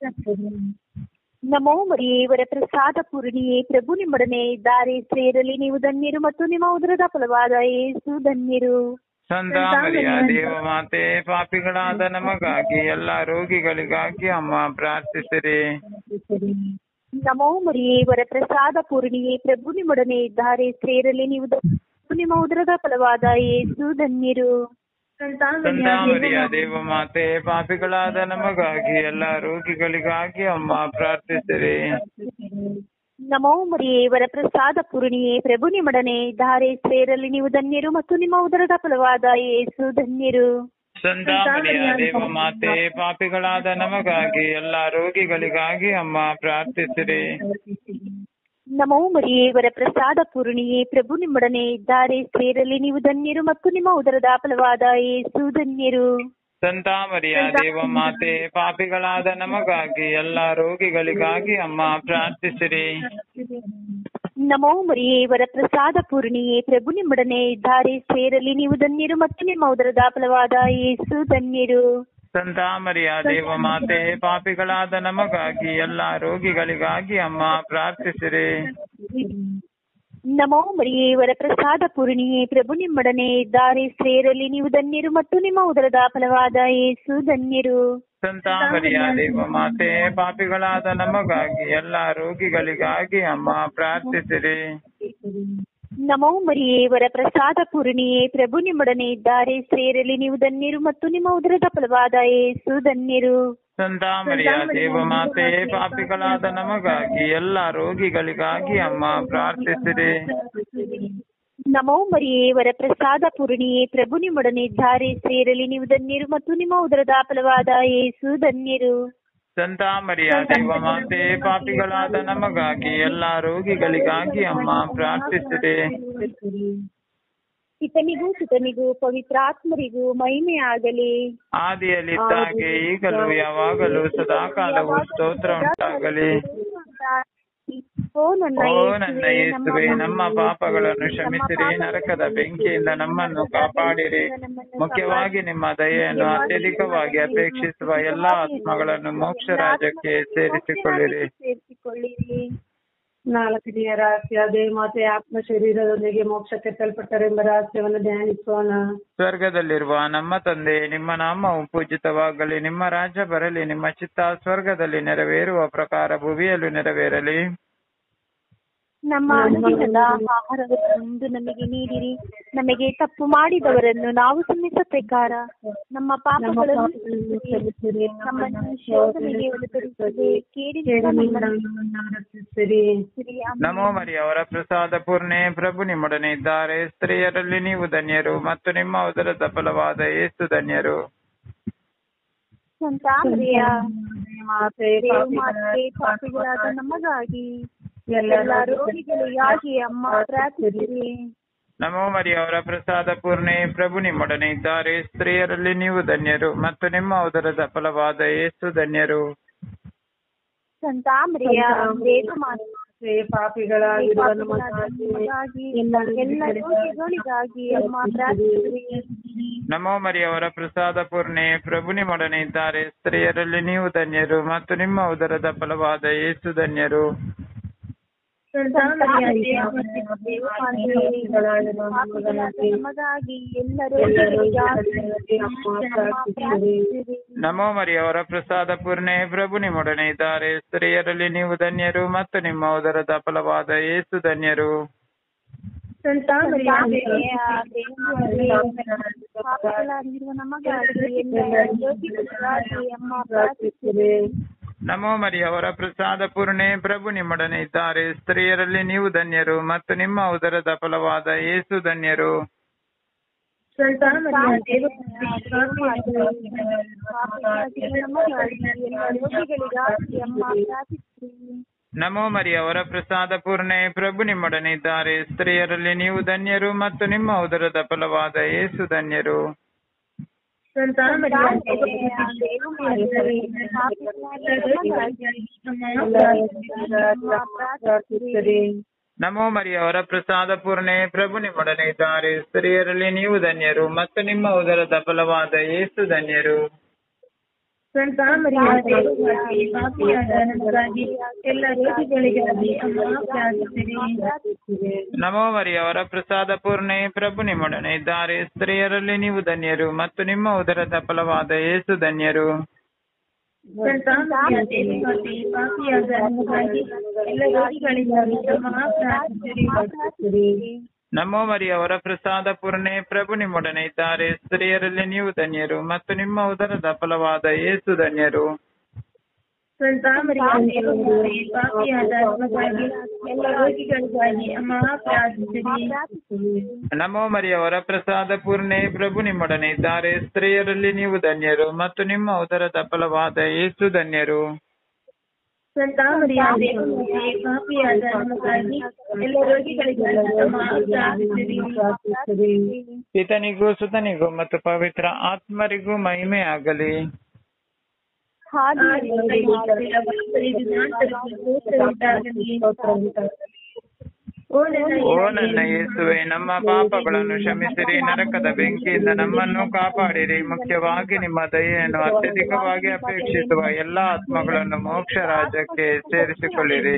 C: ನಮೋ ಮರಿಯೇ ವರ ಪ್ರಸಾದ ಪೂರ್ಣಿಯೇ ಪ್ರಭು ನಿಮ್ಮೊಡನೆ ಇದ್ದಾರೆ ಸ್ತ್ರೀಯರಲ್ಲಿ ನೀವು ಧನ್ಯರು ಮತ್ತು ನಿಮ್ಮ ಉದರದ ಫಲವಾದ ಯೇಸು ಧನ್ಯರು
B: ಸಂತಾಮರಿಯ ದೇವ ಮಾತೆ ಪಾಪಿಗಳಾದ ನಮಗಾಗಿ ಎಲ್ಲಾ ರೋಗಿಗಳಿಗಾಗಿ ಅಮ್ಮ ಪ್ರಾರ್ಥಿಸಿರಿ
C: ನಮೋ ಮರಿಯೇ ವರ ಪ್ರಸಾದ ಪೂರ್ಣಿಯೇ ಪ್ರಭು ನಿಮ್ಮೊಡನೆ ಇದ್ದಾರೆ ಸ್ತ್ರೀಯರಲ್ಲಿ ನೀವು ಧನ್ಯರು ಮತ್ತು ನಿಮ್ಮ ಉದರದ ಫಲವಾದ ಯೇಸು ಧನ್ಯರು
B: ಸಂತಾಮರಿಯ ದೇವ ಮಾತೆ ಪಾಪಿಗಳಾದ ನಮಗಾಗಿ ಎಲ್ಲಾ ರೋಗಿಗಳಿಗಾಗಿ ಅಮ್ಮ ಪ್ರಾರ್ಥಿಸಿರಿ
C: ನಮೋ ಮರಿಯೇ ವರ ಪ್ರಸಾದ ಪೂರ್ಣಿಯೇ ಪ್ರಭು ನಿಮ್ಮೊಡನೆ ಇದ್ದಾರೆ ಸ್ತ್ರೀಯರಲ್ಲಿ ನೀವು ಧನ್ಯರು ಮತ್ತು ನಿಮ್ಮ ಉದರದ ಫಲವಾದ ಯೇಸು ಧನ್ಯರು
B: ಸಂತಾಮರಿಯ ದೇವ ಮಾತೆ ಪಾಪಿಗಳಾದ ನಮಗಾಗಿ ಎಲ್ಲಾ ರೋಗಿಗಳಿಗಾಗಿ ಅಮ್ಮ ಪ್ರಾರ್ಥಿಸಿರಿ
C: ನಮೋ ಮರಿಯೇ ವರ ಪ್ರಸಾದ ಪೂರ್ಣಿಯೇ ಪ್ರಭು ನಿಮ್ಮೊಡನೆ ಇದ್ದಾರೆ ಸ್ತ್ರೀಯರಲ್ಲಿ ನೀವು ಧನ್ಯರು ಮತ್ತು ನಿಮ್ಮ ಉದರದ ಫಲವಾದ ಯೇಸು ಧನ್ಯರು
B: ಸಂತಾಮರಿಯ ದೇವ ಮಾತೆ ಪಾಪಿಗಳಾದ ನಮಗಾಗಿ ಎಲ್ಲಾ ರೋಗಿಗಳಿಗಾಗಿ ಅಮ್ಮ ಪ್ರಾರ್ಥಿಸಿರಿ
C: ನಮೋ ಮರಿಯೇ ವರ ಪ್ರಸಾದ ಪೂರ್ಣಿಯೇ ಪ್ರಭು ನಿಮ್ಮೊಡನೆ ಇದ್ದಾರೆ ಸ್ತ್ರೀಯರಲ್ಲಿ ನೀವು ಧನ್ಯರು ಮತ್ತು ನಿಮ್ಮ ಉದರದ ಫಲವಾದ ಯೇಸು ಧನ್ಯರು
B: ಸಂತಾಮರಿಯ ದೇವ ಮಾತೆ ಪಾಪಿಗಳಾದ ನಮಗಾಗಿ ಎಲ್ಲಾ ರೋಗಿಗಳಿಗಾಗಿ ಅಮ್ಮ ಪ್ರಾರ್ಥಿಸಿರಿ
C: ನಮೋ ಮರಿಯೇ ವರ ಪ್ರಸಾದ ಪೂರ್ಣಿಯೇ ಪ್ರಭು ನಿಮ್ಮೊಡನೆ ಇದ್ದಾರೆ ಸ್ತ್ರೀಯರಲ್ಲಿ ನೀವು ಧನ್ಯರು ಮತ್ತು ನಿಮ್ಮ ಉದರದ ಫಲವಾದ ಯೇಸು ಧನ್ಯರು
B: ಸಂತಾಮರಿಯ ದೇವ ಮಾತೆ ಪಾಪಿಗಳಾದ ನಮಗಾಗಿ ಎಲ್ಲಾ ರೋಗಿಗಳಿಗಾಗಿ ಅಮ್ಮ ಪ್ರಾರ್ಥಿಸಿರಿ
C: ನಮೋ ಮರಿಯೇ ವರ ಪ್ರಸಾದ ಪೂರ್ಣಿಯೇ ಪ್ರಭು ನಿಮ್ಮೊಡನೆ ಇದ್ದಾರೆ ಸ್ತ್ರೀಯರಲ್ಲಿ ನೀವು ಧನ್ಯರು ಮತ್ತು ನಿಮ್ಮ ಉದರದ ಫಲವಾದ ಯೇಸು ಧನ್ಯರು
B: ಸಂತಾಮರಿಯ ದೇವ ಮಾತೆ ಪಾಪಿಗಳಾದ ನಮಗಾಗಿ ಎಲ್ಲಾ ರೋಗಿಗಳಿಗಾಗಿ ಅಮ್ಮ ಪ್ರಾರ್ಥಿಸಿರಿ
C: ನಮೋ ಮರಿಯೇ ವರ ಪ್ರಸಾದ ಪೂರ್ಣಿಯೇ ಪ್ರಭು ನಿಮ್ಮೊಡನೆ ಇದ್ದಾರೆ ಸ್ತ್ರೀಯರಲ್ಲಿ ನೀವು ಧನ್ಯರು ಮತ್ತು ನಿಮ್ಮ ಉದರದ ಫಲವಾದ ಯೇಸು ಧನ್ಯರು
B: ಸಂತಾಮರಿಯ ದೇವ ಮಾತೆ ಪಾಪಿಗಳಾದ ನಮಗಾಗಿ ಎಲ್ಲಾ ರೋಗಿಗಳಿಗಾಗಿ ಅಮ್ಮ ಪ್ರಾರ್ಥಿಸಿರಿ
C: ಪಿತನಿಗೂ ಸುತನಿಗೂ ಪವಿತ್ರಾತ್ಮರಿಗೂ ಮಹಿಮೆಯಾಗಲಿ
B: ಆದಿಯಲ್ಲಿದ್ದಾಗೆ ಈಗಲೂ ಯಾವಾಗಲೂ ಸದಾಕಾಲವು ಸ್ತೋತ್ರ ಉಂಟಾಗಲಿ
C: ಓ ನನ್ನ
B: ಓ ನನ್ನ ಯೇಸುವೆ ನಮ್ಮ ಪಾಪಗಳನ್ನು ಕ್ಷಮಿಸಿರಿ ನರಕದ ಬೆಂಕಿಯಿಂದ ನಮ್ಮನ್ನು ಕಾಪಾಡಿರಿ ಮುಖ್ಯವಾಗಿ ನಿಮ್ಮ ದಯೆಯನ್ನು ಅತ್ಯಧಿಕವಾಗಿ ಅಪೇಕ್ಷಿಸುವ ಎಲ್ಲಾ ಆತ್ಮಗಳನ್ನು ಮೋಕ್ಷ ರಾಜ್ಯಕ್ಕೆ ಸೇರಿಸಿಕೊಳ್ಳಿರಿ
C: ಸೇರಿಸಿಕೊಳ್ಳಿರಿ
A: ನಾಲ್ಕನೆಯ ರಹಸ್ಯ ದೇವಮಾತೆ ಆತ್ಮ ಶರೀರದೊಂದಿಗೆ ಮೋಕ್ಷಕ್ಕೆ ತಲ್ಪಟ್ಟರೆಂಬ ರಹಸ್ಯವನ್ನು ಧ್ಯಾನಿಸೋಣ
B: ಸ್ವರ್ಗದಲ್ಲಿರುವ ನಮ್ಮ ತಂದೆ ನಿಮ್ಮ ನಾಮವು ಪೂಜಿತವಾಗಲಿ ನಿಮ್ಮ ರಾಜ್ಯ ಬರಲಿ ನಿಮ್ಮ ಚಿತ್ತ ಸ್ವರ್ಗದಲ್ಲಿ ನೆರವೇರುವ ಪ್ರಕಾರ ಭುವಿಯಲ್ಲೂ ನೆರವೇರಲಿ
C: ನಮ್ಮ ಅನುದಿನದ ಆಹಾರವನ್ನು ಇಂದು ನಮಗೆ ನೀಡಿರಿ ನಮಗೆ ತಪ್ಪು ಮಾಡಿದವರನ್ನು ನಾವು ಕ್ಷಮಿಸುವ ಪ್ರಕಾರ ನಮ್ಮ ಪಾಪಗಳನ್ನು ಕ್ಷಮಿಸಿರಿ. ನಮ್ಮನ್ನು ಶೋಧನೆಗೆ ಒಳಪಡಿಸದೆ ಕೇಡಿನಿಂದ ನಮ್ಮನ್ನು
A: ರಕ್ಷಿಸಿರಿ
C: ರಕ್ಷಿಸಿರಿ.
B: ನಮೋ ಮರಿ ಅವರ ಪ್ರಸಾದ ಪೂರ್ಣೆ ಪ್ರಭು ನಿಮ್ಮೊಡನೆ ಇದ್ದಾರೆ ಸ್ತ್ರೀಯರಲ್ಲಿ ನೀವು ಧನ್ಯರು ಮತ್ತು ನಿಮ್ಮ ಉದರದ ಫಲವಾದ ಯೇಸು ಧನ್ಯರು
C: ಸಂತ ಮರಿಯ
A: ಮಾತೆ
C: ದೇವಮಾತೆ ಪಾಪಿಗಳಾದ ನಮಗಾಗಿ ಎಲ್ಲ ರೋಗಿಗಳಿಗಾಗಿ ಅಮ್ಮ ಪ್ರಾರ್ಥಿಸಿರಿ
B: ನಮೋ ಮರಿಯವರ ಪ್ರಸಾದ ಪೂರ್ಣೆ ಪ್ರಭು ನಿಮ್ಮೊಡನೆ ಇದ್ದಾರೆ ಸ್ತ್ರೀಯರಲ್ಲಿ ನೀವು ಧನ್ಯರು ಮತ್ತು ನಿಮ್ಮ ಉದರದ ಫಲವಾದ ಯೇಸು ಧನ್ಯರು
C: ಸಂತ ಮರಿಯ ದೇವಮಾತೆ
A: ಪಾಪಿಗಳಾಗಿರುವ
C: ನಮಗಾಗಿ ಎಲ್ಲ ರೋಗಿಗಳಿಗಾಗಿ ಅಮ್ಮ ಪ್ರಾರ್ಥಿಸಿರಿ
B: ನಮೋ ಮರಿಯವರ ಪ್ರಸಾದ ಪೂರ್ಣೆ ಪ್ರಭು ನಿಮ್ಮೊಡನೆ ಇದ್ದಾರೆ ಸ್ತ್ರೀಯರಲ್ಲಿ ನೀವು ಧನ್ಯರು ಮತ್ತು ನಿಮ್ಮ ಉದರದ ಫಲವಾದ ಯೇಸು ಧನ್ಯರು
D: ಸಂತ ಮರಿಯ
C: ನಮಗಾಗಿ ಎಲ್ಲ ರೋಗಿಗಳಿಗಾಗಿ ಅಮ್ಮ ಪ್ರಾರ್ಥಿಸಿರಿ
B: ನಮೋ ಮರಿಯವರ ಪ್ರಸಾದ ಪೂರ್ಣೆ ಪ್ರಭು ನಿಮ್ಮೊಡನೆ ಇದ್ದಾರೆ ಸ್ತ್ರೀಯರಲ್ಲಿ ನೀವು ಧನ್ಯರು ಮತ್ತು ನಿಮ್ಮ ಉದರದ ಫಲವಾದ ಯೇಸು ಧನ್ಯರು
D: ಸಂತ ಮರಿಯ
C: ಪಾಪಿಗಳಾಗಿರುವ ನಮಗಾಗಿ ಎಲ್ಲ ರೋಗಿಗಳಿಗಾಗಿ ಅಮ್ಮ ಪ್ರಾರ್ಥಿಸಿರಿ
B: ನಮೋ ಮರಿಯವರ ಪ್ರಸಾದ ಪೂರ್ಣೆ ಪ್ರಭು ನಿಮ್ಮೊಡನೆ ಇದ್ದಾರೆ ಸ್ತ್ರೀಯರಲ್ಲಿ ನೀವು ಧನ್ಯರು ಮತ್ತು ನಿಮ್ಮ ಉದರದ ಫಲವಾದ ಯೇಸು ಧನ್ಯರು
D: ಸಂತ ಮರಿಯ
C: ರೋಗಿಗಳಿಗಾಗಿ ಅಮ್ಮ ಪ್ರಾರ್ಥಿಸಿರಿ
B: ನಮೋ ಮರಿಯವರ ಪ್ರಸಾದ ಪೂರ್ಣೆ ಪ್ರಭು ನಿಮ್ಮೊಡನೆ ಇದ್ದಾರೆ ಸ್ತ್ರೀಯರಲ್ಲಿ ನೀವು ಧನ್ಯರು ಮತ್ತು ನಿಮ್ಮ ಉದರದ ಫಲವಾದ ಯೇಸು ಧನ್ಯರು
D: ಸಂತ
B: ನಮೋ ಮರಿಯವರ ಪ್ರಸಾದ ಪೂರ್ಣೆ ಪ್ರಭು ನಿಮ್ಮೊಡನೆ ಇದ್ದಾರೆ ಸ್ತ್ರೀಯರಲ್ಲಿ ನೀವು ಧನ್ಯರು ಮತ್ತು ನಿಮ್ಮ ಉದರದ ಫಲವಾದ ಯೇಸು ಧನ್ಯರು
D: ಸಂತ ಮರಿಯ ಪಾಪಿಯಾದ ನಮಗಾಗಿ ಎಲ್ಲ ರೋಗಿಗಳಿಗಾಗಿ ಅಮ್ಮ ಪ್ರಾರ್ಥಿಸಿರಿ
B: ನಮೋ ಮರಿಯವರ ಪ್ರಸಾದ ಪೂರ್ಣೆ ಪ್ರಭು ನಿಮ್ಮೊಡನೆ ಇದ್ದಾರೆ ಸ್ತ್ರೀಯರಲ್ಲಿ ನೀವು ಧನ್ಯರು ಮತ್ತು ನಿಮ್ಮ ಉದರದ ಫಲವಾದ ಯೇಸು ಧನ್ಯರು
D: ಸಂತ ಮರಿಯ ಪಾಪಿಯಾದ ನಮಗಾಗಿ ಎಲ್ಲ ರೋಗಿಗಳಿಗಾಗಿ ಅಮ್ಮ ಪ್ರಾರ್ಥಿಸಿರಿ
B: ನಮೋ ಮರಿಯವರ ಪ್ರಸಾದ ಪೂರ್ಣೆ ಪ್ರಭು ನಿಮ್ಮೊಡನೆ ಇದ್ದಾರೆ ಸ್ತ್ರೀಯರಲ್ಲಿ ನೀವು ಧನ್ಯರು ಮತ್ತು ನಿಮ್ಮ ಉದರದ ಫಲವಾದ ಯೇಸು ಧನ್ಯರು
D: ಸಂತ ಮರಿಯ ಪಾಪಿಯಾದ ನಮಗಾಗಿ ಎಲ್ಲ ರೋಗಿಗಳಿಗಾಗಿ ಅಮ್ಮ ಪ್ರಾರ್ಥಿಸಿರಿ
B: ನಮೋ ಮರಿಯವರ ಪ್ರಸಾದ ಪೂರ್ಣೆ ಪ್ರಭು ನಿಮ್ಮೊಡನೆ ಇದ್ದಾರೆ ಸ್ತ್ರೀಯರಲ್ಲಿ ನೀವು ಧನ್ಯರು ಮತ್ತು ನಿಮ್ಮ ಉದರದ ಫಲವಾದ ಯೇಸು ಧನ್ಯರು
D: ಸಂತ ಮರಿಯ ಪಾಪಿಯಾದ ನಮಗಾಗಿ ಎಲ್ಲ ರೋಗಿಗಳಿಗಾಗಿ ಅಮ್ಮ ಪ್ರಾರ್ಥಿಸಿರಿ
B: ಪಿತನಿಗೂ ಸುತನಿಗೂ ಮತ್ತು ಪವಿತ್ರ ಆತ್ಮರಿಗೂ ಮಹಿಮೆ ಆಗಲಿ
C: ಹಾಗೆ
D: ಓ ನನ್ನ
B: ಓ ನನ್ನ ಯೇಸುವೆ ನಮ್ಮ ಪಾಪಗಳನ್ನು ಕ್ಷಮಿಸಿರಿ ನರಕದ ಬೆಂಕಿಯಿಂದ ನಮ್ಮನ್ನು ಕಾಪಾಡಿರಿ ಮುಖ್ಯವಾಗಿ ನಿಮ್ಮ ದಯೆಯನ್ನು ಅತ್ಯಧಿಕವಾಗಿ ಅಪೇಕ್ಷಿಸುವ ಎಲ್ಲಾ ಆತ್ಮಗಳನ್ನು ಮೋಕ್ಷ ರಾಜ್ಯಕ್ಕೆ ಸೇರಿಸಿಕೊಳ್ಳಿರಿ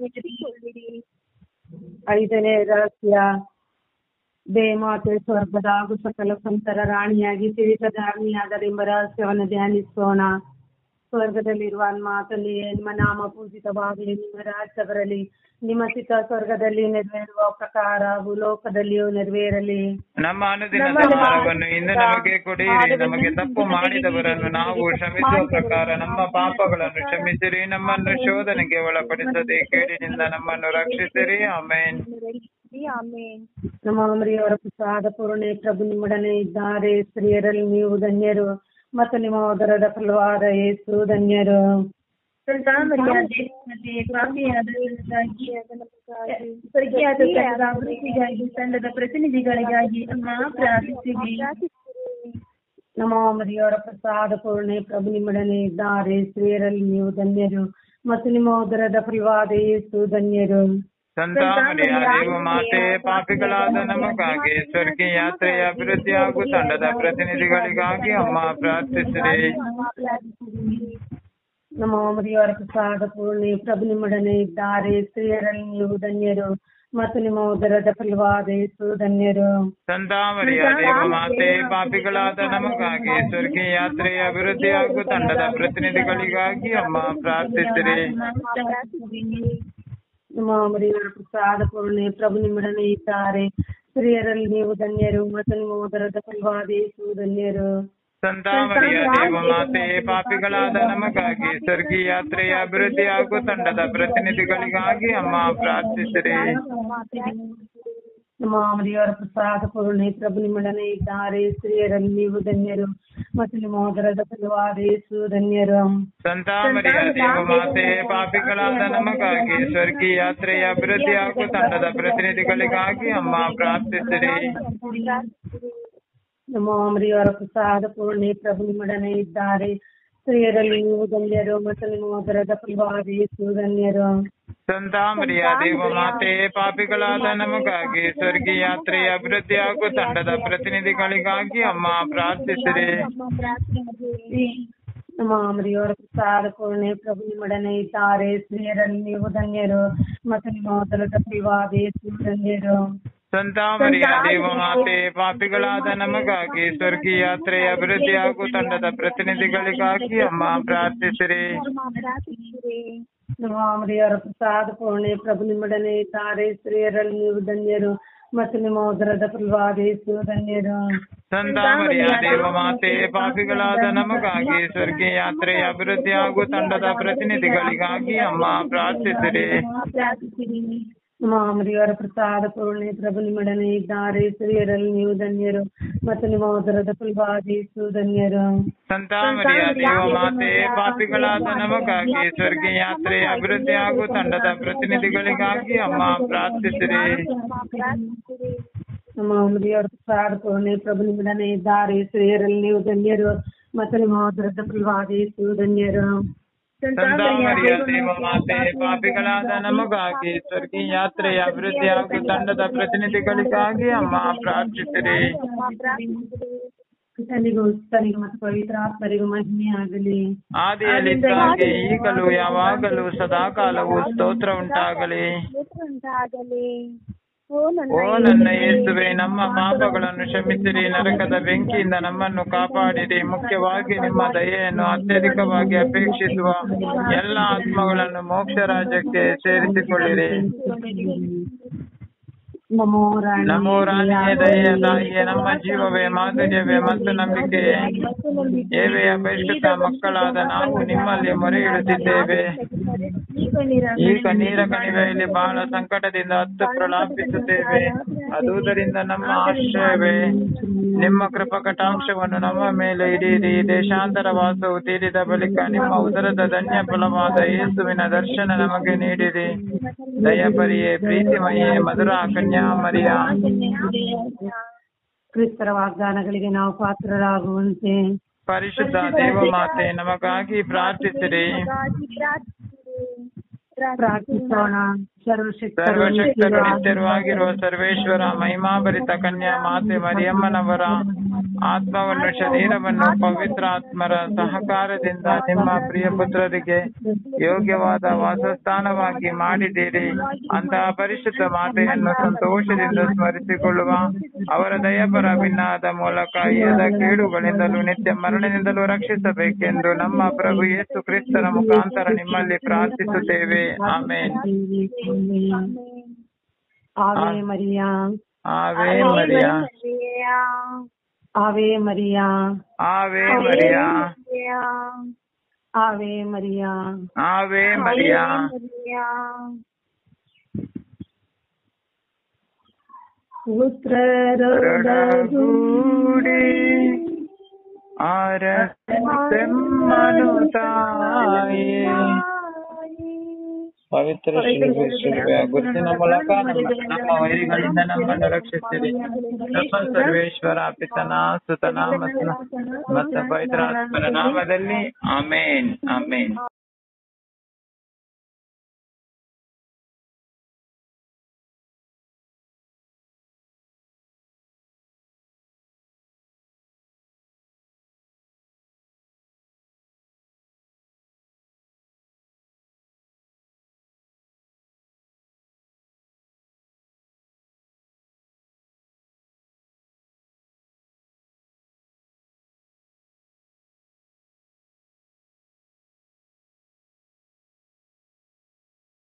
A: ಐದನೇ ರಹಸ್ಯ ದೇಮಾತೆ ಸ್ವರ್ಗದ ಹಾಗೂ ಸಕಲ ಸಂತರ ರಾಣಿಯಾಗಿ ತಿಳಿಸದ ರಾಣಿಯಾದರೆಂಬ ರಹಸ್ಯವನ್ನು ಧ್ಯಾನಿಸೋಣ ಸ್ವರ್ಗದಲ್ಲಿರುವ ಮಾತಲ್ಲಿಯೇ ನಿಮ್ಮ ನಾಮ ಪೂಜಿತವಾಗಲಿ ನಿಮ್ಮ ರಾಜ್ಯ ಬರಲಿ ನಿಮ್ಮ ಚಿತ್ತ ಸ್ವರ್ಗದಲ್ಲಿ ನೆರವೇರುವ ಪ್ರಕಾರ ಭೂಲೋಕದಲ್ಲಿಯೂ ನೆರವೇರಲಿ
B: ನಮ್ಮ ಅನುದಿನದ ಆಹಾರವನ್ನು ಇಂದು ನಮಗೆ ಕೊಡಿರಿ ನಮಗೆ ತಪ್ಪು ಮಾಡಿದವರನ್ನು ನಾವು ಕ್ಷಮಿಸುವ ಪ್ರಕಾರ ನಮ್ಮ ಪಾಪಗಳನ್ನು ಕ್ಷಮಿಸಿರಿ ನಮ್ಮನ್ನು ಶೋಧನೆಗೆ ಒಳಪಡಿಸದೆ ಕೇಡಿನಿಂದ ನಮ್ಮನ್ನು ರಕ್ಷಿಸಿರಿ ಆಮೇನ್
C: ಆಮೇನ್
A: ನಮ್ಮ ಮರಿಯವರ ಪ್ರಸಾದ ಪೂರ್ಣೆ ಪ್ರಭು ನಿಮ್ಮೊಡನೆ ಇದ್ದಾರೆ ಸ್ತ್ರೀಯರಲ್ಲಿ ನೀವು ಧನ್ಯರು ಮತ್ತು ನಿಮ್ಮ ಉದರದ ಫಲವಾದ ಯೇಸು ಧನ್ಯರು
D: ಸಂತ ಮರಿಯ ಪಾಪಿಯಾದ ನಮಗಾಗಿ ಸ್ವರ್ಗೀಯಾದ ತಂಡದ ಅಭಿವೃದ್ಧಿಗಾಗಿ ತಂಡದ ಪ್ರತಿನಿಧಿಗಳಿಗಾಗಿ ಅಮ್ಮ ಪ್ರಾರ್ಥಿಸಿರಿ
A: ನಮ್ಮ ಮರಿಯವರ ಪ್ರಸಾದ ಪೂರ್ಣೆ ಪ್ರಭು ನಿಮ್ಮೊಡನೆ ಇದ್ದಾರೆ ಸ್ತ್ರೀಯರಲ್ಲಿ ನೀವು ಧನ್ಯರು ಮತ್ತು ನಿಮ್ಮ ಉದರದ ಫಲವಾದ ಯೇಸು ಧನ್ಯರು
B: ಸಂತ ಮರಿಯ ದೇವ ಮಾತೆ ಪಾಪಿಗಳಾದ ನಮಗಾಗಿ ಸ್ವರ್ಗೀಯ ಯಾತ್ರೆಯ ಅಭಿವೃದ್ಧಿ ಹಾಗೂ ತಂಡದ ಪ್ರತಿನಿಧಿಗಳಿಗಾಗಿ ಅಮ್ಮ ಪ್ರಾರ್ಥಿಸಿರಿ
A: ನಮ್ಮ ಮರಿಯವರ ಪ್ರಸಾದ ಪೂರ್ಣೆ ಪ್ರಭು ನಿಮ್ಮೊಡನೆ ಇದ್ದಾರೆ ಸ್ತ್ರೀಯರಲ್ಲಿ ನೀವು ಧನ್ಯರು ಮತ್ತು ನಿಮ್ಮ ಉದರದ ಫಲವಾದ ಯೇಸು ಧನ್ಯರು
B: ಸಂತ ಮರಿಯ ದೇವ ಮಾತೆ ಪಾಪಿಗಳಾದ ನಮಗಾಗಿ ಸ್ವರ್ಗೀಯ ಯಾತ್ರೆಯ ಅಭಿವೃದ್ಧಿ ಹಾಗೂ ತಂಡದ ಪ್ರತಿನಿಧಿಗಳಿಗಾಗಿ ಅಮ್ಮ ಪ್ರಾರ್ಥಿಸಿರಿ
A: ನಮ್ಮ ಮರಿಯವರ ಪ್ರಸಾದ ಪೂರ್ಣೆ ಪ್ರಭು ನಿಮ್ಮೊಡನೆ ಇದ್ದಾರೆ ಸ್ತ್ರೀಯರಲ್ಲಿ ನೀವು ಧನ್ಯರು ಮತ್ತು ನಿಮ್ಮ ಉದರದ ಫಲವಾದ ಯೇಸು ಧನ್ಯರು
B: ಸಂತ ಮರಿಯ ದೇವ ಮಾತೆ ಪಾಪಿಗಳಾದ ನಮಗಾಗಿ ಸ್ವರ್ಗೀಯ ಯಾತ್ರೆಯ ಅಭಿವೃದ್ಧಿ ಹಾಗೂ ತಂಡದ ಪ್ರತಿನಿಧಿಗಳಿಗಾಗಿ ಅಮ್ಮ ಪ್ರಾರ್ಥಿಸಿರಿ
A: ನಮ್ಮ ಮರಿಯವರ ಪ್ರಸಾದ ಪೂರ್ಣೆ ಪ್ರಭು ನಿಮ್ಮೊಡನೆ ಇದ್ದಾರೆ ಸ್ತ್ರೀಯರಲ್ಲಿ ನೀವು ಧನ್ಯರು ಮತ್ತು ನಿಮ್ಮ ಉದರದ ಫಲವಾದ ಯೇಸು ಧನ್ಯರು
B: ಸಂತ ಮರಿಯ ದೇವ ಮಾತೆ ಪಾಪಿಗಳಾದ ನಮಗಾಗಿ ಸ್ವರ್ಗೀಯ ಯಾತ್ರೆಯ ಅಭಿವೃದ್ಧಿ ಹಾಗೂ ತಂಡದ ಪ್ರತಿನಿಧಿಗಳಿಗಾಗಿ ಅಮ್ಮ ಪ್ರಾರ್ಥಿಸಿರಿ
A: ನಮ್ಮ ಮರಿಯವರ ಪ್ರಸಾದ ಪೂರ್ಣಿ ಪ್ರಭು ನಿಮ್ಮೊಡನೆ ಇದ್ದಾರೆ ಸ್ತ್ರೀಯರಲ್ಲಿ ನೀವು ಧನ್ಯರು ಮತ್ತು ನಿಮ್ಮ ಉದರದ ಫಲವಾದ ಯೇಸು ಧನ್ಯರು
B: ಸಂತ ಮರಿಯ ದೇವ ಮಾತೆ ಪಾಪಿಗಳಾದ ನಮಗಾಗಿ ಸ್ವರ್ಗೀಯ ಯಾತ್ರೆಯ ಅಭಿವೃದ್ಧಿ ಹಾಗೂ ತಂಡದ ಪ್ರತಿನಿಧಿಗಳಿಗಾಗಿ ಅಮ್ಮ ಪ್ರಾರ್ಥಿಸಿರಿ
A: ನಮ್ಮ ಮರಿಯವರ ಪ್ರಸಾದ ಪೂರ್ಣಿ ಪ್ರಭು ನಿಮ್ಮೊಡನೆ ಇದ್ದಾರೆ ಸ್ತ್ರೀಯರಲ್ಲಿ ನೀವು ಧನ್ಯರು ಮತ್ತು ನಿಮ್ಮ ಉದರದ ಫಲವಾದ ಯೇಸು ಧನ್ಯರು
B: ಸಂತ ಮರಿಯ ದೇವ ಮಾತೆ ಪಾಪಿಗಳಾದ ನಮಗಾಗಿ ಸ್ವರ್ಗೀಯ ಯಾತ್ರೆಯ ಅಭಿವೃದ್ಧಿ ಹಾಗೂ ತಂಡದ ಪ್ರತಿನಿಧಿಗಳಿಗಾಗಿ ಅಮ್ಮ ಪ್ರಾರ್ಥಿಸಿರಿ
A: ನಮ್ಮ ಮರಿಯವರ ಪ್ರಸಾದ ಪೂರ್ಣಿ ಪ್ರಭು ನಿಮ್ಮೊಡನೆ ಇದ್ದಾರೆ ಸ್ತ್ರೀಯರಲ್ಲಿ ನೀವು ಧನ್ಯರು ಮತ್ತು ನಿಮ್ಮ ಉದರದ ಫಲವಾದ ಯೇಸು ಧನ್ಯರು
B: ಸಂತ ಮರಿಯ ದೇವ ಮಾತೆ ಪಾಪಿಗಳಾದ ನಮಗಾಗಿ ಸ್ವರ್ಗೀಯ ಯಾತ್ರೆಯ ಅಭಿವೃದ್ಧಿ ಹಾಗೂ ತಂಡದ ಪ್ರತಿನಿಧಿಗಳಿಗಾಗಿ ಅಮ್ಮ ಪ್ರಾರ್ಥಿಸಿರಿ
A: ನಮ್ಮ ಮರಿಯವರ ಪ್ರಸಾದ ಪೂರ್ಣಿ ಪ್ರಭು ನಿಮ್ಮೊಡನೆ ಇದ್ದಾರೆ ಸ್ತ್ರೀಯರಲ್ಲಿ ನೀವು ಧನ್ಯರು ಮತ್ತು ನಿಮ್ಮ ಉದರದ ಫಲವಾದ ಯೇಸು ಧನ್ಯರು
B: ಸಂತ ಮರಿಯ ದೇವ ಮಾತೆ ಪಾಪಿಗಳಾದ ನಮಗಾಗಿ ಸ್ವರ್ಗೀಯ ಯಾತ್ರೆಯ ಅಭಿವೃದ್ಧಿ ಹಾಗೂ ತಂಡದ ಪ್ರತಿನಿಧಿಗಳಿಗಾಗಿ ಅಮ್ಮ ಪ್ರಾರ್ಥಿಸಿರಿ
A: ನಮ್ಮ ಮರಿಯವರ ಪ್ರಸಾದ ಪೂರ್ಣಿ ಪ್ರಭು ನಿಮ್ಮೊಡನೆ ಇದ್ದಾರೆ ಸ್ತ್ರೀಯರಲ್ಲಿ ನೀವು ಧನ್ಯರು ಮತ್ತು ನಿಮ್ಮ ಉದರದ ಫಲವಾದ ಯೇಸು ಧನ್ಯರು
B: ಸಂತ ಮರಿಯ ದೇವ ಮಾತೆ ಪಾಪಿಗಳಾದ ನಮಗಾಗಿ ಸ್ವರ್ಗೀಯ ಯಾತ್ರೆಯ ಅಭಿವೃದ್ಧಿ ಹಾಗೂ ತಂಡದ ಪ್ರತಿನಿಧಿಗಳಿಗಾಗಿ ಅಮ್ಮ ಪ್ರಾರ್ಥಿಸಿರಿ
A: ಕೃತನಿಗೂ ಉತ್ತನಿಗೂ ಮತ್ತು ಪವಿತ್ರ ಆತ್ಮರಿಗೂ ಮಹಿಮೆ ಆಗಲಿ
B: ಆದಿಯಲ್ಲಿದ್ದಾಗೆ ಈಗಲೂ ಯಾವಾಗಲೂ ಸದಾ ಕಾಲವು ಸ್ತೋತ್ರ ಉಂಟಾಗಲಿ
C: ಉಂಟಾಗಲಿ ಓ ನನ್ನ
B: ಓ ನನ್ನ ಯೇಸುವೆ ನಮ್ಮ ಪಾಪಗಳನ್ನು ಕ್ಷಮಿಸಿರಿ ನರಕದ ಬೆಂಕಿಯಿಂದ ನಮ್ಮನ್ನು ಕಾಪಾಡಿರಿ ಮುಖ್ಯವಾಗಿ ನಿಮ್ಮ ದಯೆಯನ್ನು ಅತ್ಯಧಿಕವಾಗಿ ಅಪೇಕ್ಷಿಸುವ ಎಲ್ಲ ಆತ್ಮಗಳನ್ನು ಮೋಕ್ಷ ರಾಜ್ಯಕ್ಕೆ ಸೇರಿಸಿಕೊಳ್ಳಿರಿ
A: ನಮೋ ರಾಣಿ
B: ನಮೋ ರಾಣಿಯ ದಯೆಯ ತಾಯಿಯೇ ನಮ್ಮ ಜೀವವೇ ಮಾಧುರ್ಯವೇ ಮತ್ತು ನಂಬಿಕೆಯೇ ಏವೆಯ ಪರಿಶುದ್ಧ ಮಕ್ಕಳಾದ ನಾವು ನಿಮ್ಮಲ್ಲಿ ಮೊರೆ ಇಡುತ್ತಿದ್ದೇವೆ ಈ ಕಣ್ಣೀರ ಕಣಿವೆಯಲ್ಲಿ ಬಹಳ ಸಂಕಟದಿಂದ ಹತ್ತು ಪ್ರಲಾಪಿಸುತ್ತೇವೆ ಅದುದರಿಂದ ನಮ್ಮ ಆಶ್ರಯವೇ ನಿಮ್ಮ ಕೃಪಾ ಕಟಾಕ್ಷವನ್ನು ನಮ್ಮ ಮೇಲೆ ಇಡೀರಿ ದೇಶಾಂತರ ವಾಸವು ತೀರಿದ ಬಳಿಕ ನಿಮ್ಮ ಉದರದ ಧನ್ಯ ಫಲವಾದ ಯೇಸುವಿನ ದರ್ಶನ ನಮಗೆ ನೀಡಿರಿ ದಯಪರಿಯೇ ಪ್ರೀತಿಮಯೇ ಮಧುರ ಕನ್ಯಾ ಮರಿಯ
A: ಕ್ರಿಸ್ತರ ವಾಗ್ದಾನಗಳಿಗೆ ನಾವು ಪಾತ್ರರಾಗುವಂತೆ
B: ಪರಿಶುದ್ಧ ದೇವ ಮಾತೆ ನಮಗಾಗಿ ಪ್ರಾರ್ಥಿಸಿರಿ
A: ಪ್ರಾರ್ಥಿಸೋಣ ಸರ್ವಶಕ್ತರು
B: ಸರ್ವಶಕ್ತರು ನಿತ್ಯವಾಗಿರುವ ಸರ್ವೇಶ್ವರ ಮಹಿಮಾಭರಿತ ಕನ್ಯಾ ಮಾತೆ ಮರಿಯಮ್ಮನವರ ಆತ್ಮವನ್ನು ಶರೀರವನ್ನು ಪವಿತ್ರ ಆತ್ಮರ ಸಹಕಾರದಿಂದ ನಿಮ್ಮ ಪ್ರಿಯ ಪುತ್ರರಿಗೆ ಯೋಗ್ಯವಾದ ವಾಸಸ್ಥಾನವಾಗಿ ಮಾಡಿದ್ದೀರಿ ಅಂತಹ ಪರಿಶುದ್ಧ ಮಾತೆಯನ್ನು ಸಂತೋಷದಿಂದ ಸ್ಮರಿಸಿಕೊಳ್ಳುವ ಅವರ ದಯಪರ ಭಿನ್ನಾದ ಮೂಲಕ ಈದ ಕೇಡುಗಳಿಂದಲೂ ನಿತ್ಯ ಮರಣದಿಂದಲೂ ರಕ್ಷಿಸಬೇಕೆಂದು ನಮ್ಮ ಪ್ರಭು ಯೇಸು ಕ್ರಿಸ್ತನ ಮುಖಾಂತರ ನಿಮ್ಮಲ್ಲಿ ಪ್ರಾರ್ಥಿಸುತ್ತೇವೆ amen
A: Ave Maria
B: Ave Maria
A: Ave Maria
B: Ave Maria
A: Ave Maria
B: Ave Maria
A: ಪುತ್ರರೊಡಗೂಡಿ
B: ಆರಸೆಮ್ಮನು ತಾಯೇ ಪವಿತ್ರ ಶಿಲುಬೆಯ ಗುರುತಿನ ಮೂಲಕ ನಮ್ಮ ನಮ್ಮ ವೈರಿಗಳಿಂದ ನಮ್ಮನ್ನು ರಕ್ಷಿಸಿರಿ ನಮ್ಮ ಸರ್ವೇಶ್ವರ ಪಿತನ ಸುತನ ಮತ್ತು ಮತ್ತು ಪವಿತ್ರ ಆತ್ಮನ ನಾಮದಲ್ಲಿ ಆಮೇನ್ ಆಮೇನ್